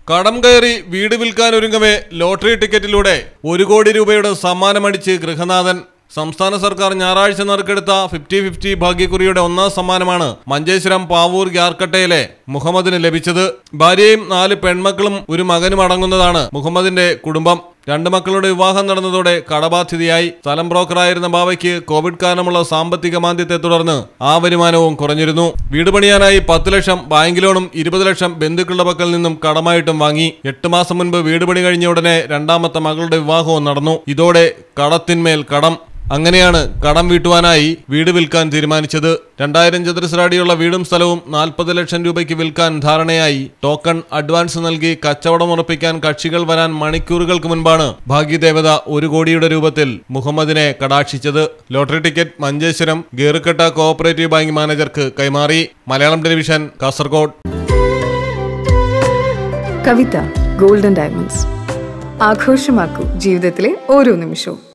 കടം കയറി വീട് വിൽക്കാൻ ഒരുങ്ങവേ ലോട്ടറി ടിക്കറ്റിലൂടെ ഒരു കോടി രൂപയുടെ സമ്മാനമടിച്ച് ഗൃഹനാഥൻ സംസ്ഥാന സർക്കാർ ഞായറാഴ്ച നറുക്കെടുത്ത ഫിഫ്റ്റി ഫിഫ്റ്റി ഭാഗ്യക്കുറിയുടെ ഒന്നാം സമ്മാനമാണ് മഞ്ചേശ്വരം പാവൂർ യാർക്കട്ടയിലെ മുഹമ്മദിന് ലഭിച്ചത് ഭാര്യയും നാല് പെൺമക്കളും ഒരു മകനും അടങ്ങുന്നതാണ് മുഹമ്മദിന്റെ കുടുംബം രണ്ട് മക്കളുടെ വിവാഹം നടന്നതോടെ കടബാധ്യതയായി സ്ഥലം ബ്രോക്കറായിരുന്ന ബാവയ്ക്ക് കോവിഡ് കാരണമുള്ള സാമ്പത്തിക മാന്ദ്യത്തെ തുടർന്ന് ആ വരുമാനവും കുറഞ്ഞിരുന്നു വീട് പണിയാനായി പത്ത് ലക്ഷം ബാങ്ക് ലോണും ഇരുപത് ലക്ഷം ബന്ധുക്കളുടെ പക്കൽ നിന്നും കടമായിട്ടും വാങ്ങി എട്ട് മാസം മുൻപ് വീട് പണി കഴിഞ്ഞ ഉടനെ രണ്ടാമത്തെ മകളുടെ വിവാഹവും നടന്നു ഇതോടെ കടത്തിന്മേൽ കടം അങ്ങനെയാണ് കടം വീട്ടുവാനായി വീട് വിൽക്കാൻ തീരുമാനിച്ചത് രണ്ടായിരം ചതുരശ്രാടിയുള്ള വീടും സ്ഥലവും നാൽപ്പത് ലക്ഷം രൂപയ്ക്ക് വിൽക്കാൻ ധാരണയായി ടോക്കൺ അഡ്വാൻസ് നൽകി കച്ചവടം ഉറപ്പിക്കാൻ കക്ഷികൾ വരാൻ മണിക്കൂറുകൾക്ക് മുൻപാണ് ഭാഗ്യദേവത ഒരു കോടിയുടെ രൂപത്തിൽ മുഹമ്മദിനെ കടാക്ഷിച്ചത് ലോട്ടറി ടിക്കറ്റ് മഞ്ചേശ്വരം ഗേറുക്കട്ട കോഓപ്പറേറ്റീവ് ബാങ്ക് മാനേജർക്ക് കൈമാറി Malayalam television Kasaragod Kavitha golden diamonds ആഘോഷമാക്കൂ ജീവിതത്തിലെ ഓരോ നിമിഷവും